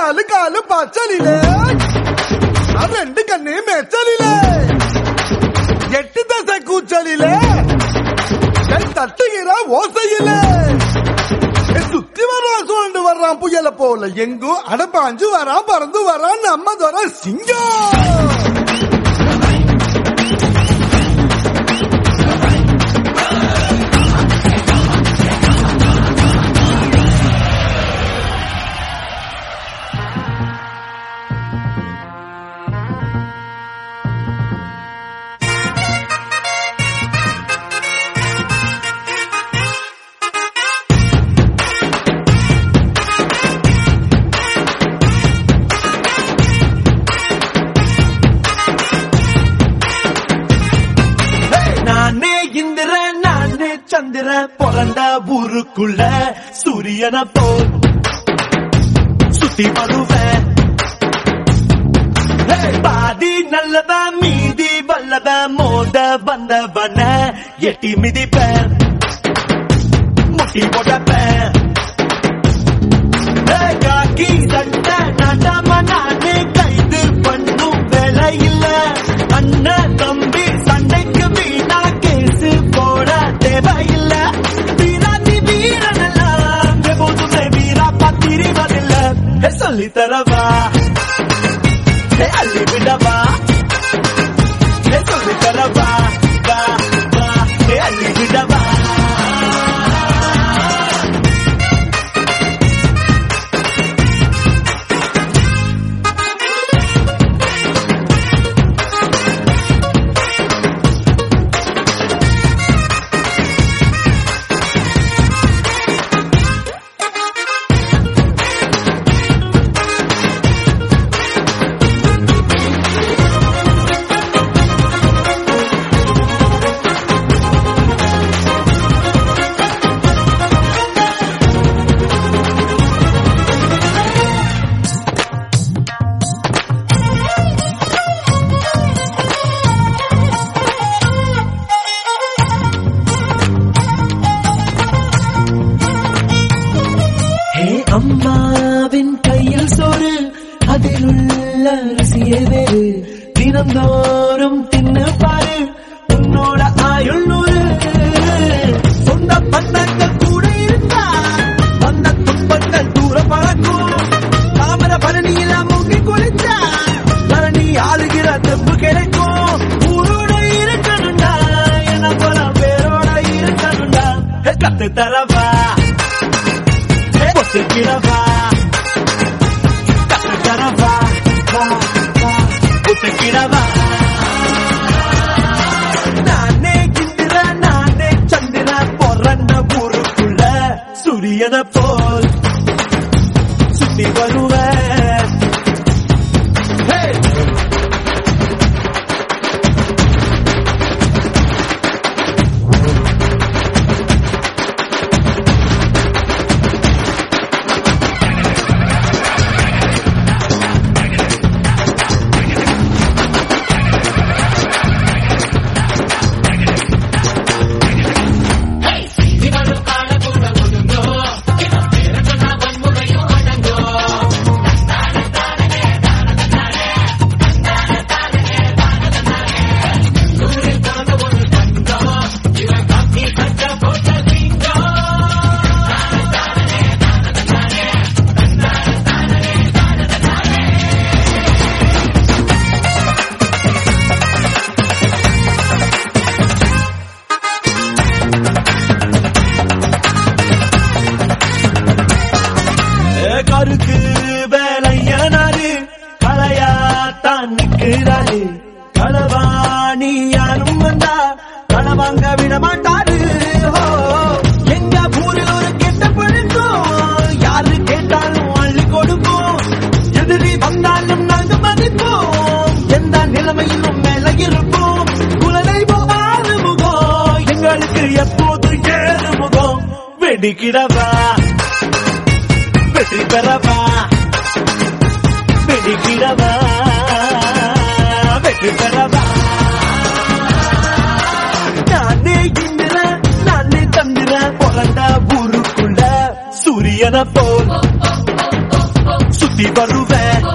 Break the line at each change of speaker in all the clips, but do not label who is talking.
நாலு காலு பச்சலிலே அது ரெண்டு கண்ணு மெச்சலிலே எட்டு தசை கூச்சலிலே கை தட்டுகிற ஓசையிலே ஏ, சுத்தி வர்றான் சுழண்டு வர்றான் புயல போல எங்கும் அடப்பாஞ்சு வரான் பறந்து வரான் நம்ம தர சிங்கம்
நானே இந்திரன் நானே சந்திரன் பிறந்த ஊருக்குள்ள சூரியன போல் சுத்தி வருவேன் ஹே, பாதி நல்லவன் மீதி வல்லவன் மோத வந்தவன எட்டி மிதிப்பேன் முட்டி போட்டப்பேன் ஹே, காக்கி சட்டை நாட்டாம நானே கைது பண்ணும் வேலை இல்ல அண்ணன் தம்பி சண்டைக்கு வீணா கேசு போட தேவையில்ல வீராதி வீரனெல்லாம் எப்போதுமே வீரா பத்திரிவதில்ல ஹே, சொல்லி தரவா ஹே, அள்ளி விடவா ஹே, சொல்லி தரவா வா, வா, ஹே, அள்ளி விடவா ஹே அம்மாவின் கையில் சோறு அதில் உள்ள ருசியே வேறு தினந்தோறும் தின்னு பாரு உன்னோட ஆயுள் நூறு சொந்த பந்தங்கள் கூட இருந்தா வந்த துன்பங்கள் தூர பறக்கும் தாமர பழனியில மூங்கி குளிச்சா பழனி ஆளுகிற தெப்பு கிடைக்கும் ஊரோட இருக்கணும்டா என்ன போல பேரோட இருக்கணும்டா ஹே, கத்து தரவா ஒத்துக்கிறவா கத்துக்கிறவா வா, வா, ஒத்துக்கிறவா நானே இந்திர நானே சந்திர பிறந்த ஊருக்குள்ள சூரியனை போல் சுத்தி வருவேன் Hey! கருக்கு வேலையனாரு கலையாத்தான் நிற்கிறாரு களவாணி யாரும் வந்தா களவாங்க விட மாட்டாரு ஓ, எங்க ஊரில் ஒரு கெட்ட பழக்கம் யாரு கேட்டாலும் அள்ளி கொடுப்போம் எதிரி வந்தாலும் நாங்க மதிப்போம் எந்த நிலைமையிலும் மேல இருப்போம் குலனை போகாது முகம் எங்களுக்கு எப்போது ஏறு முகம் வெடிக்கிடவா வெற்றி பெறவா வெடிக்கிடவா வெற்றி பெறவா நானே இந்திர நானே சந்திர பிறந்த ஊருக்குள்ள சூரியனை போல் சுத்தி சுத்தி வருவேன்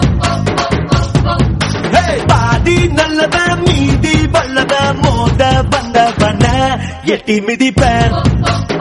Hey, பாதி நல்லவன் மீதி வல்லவன் மோத வந்தவன எட்டி மிதிப்பேன்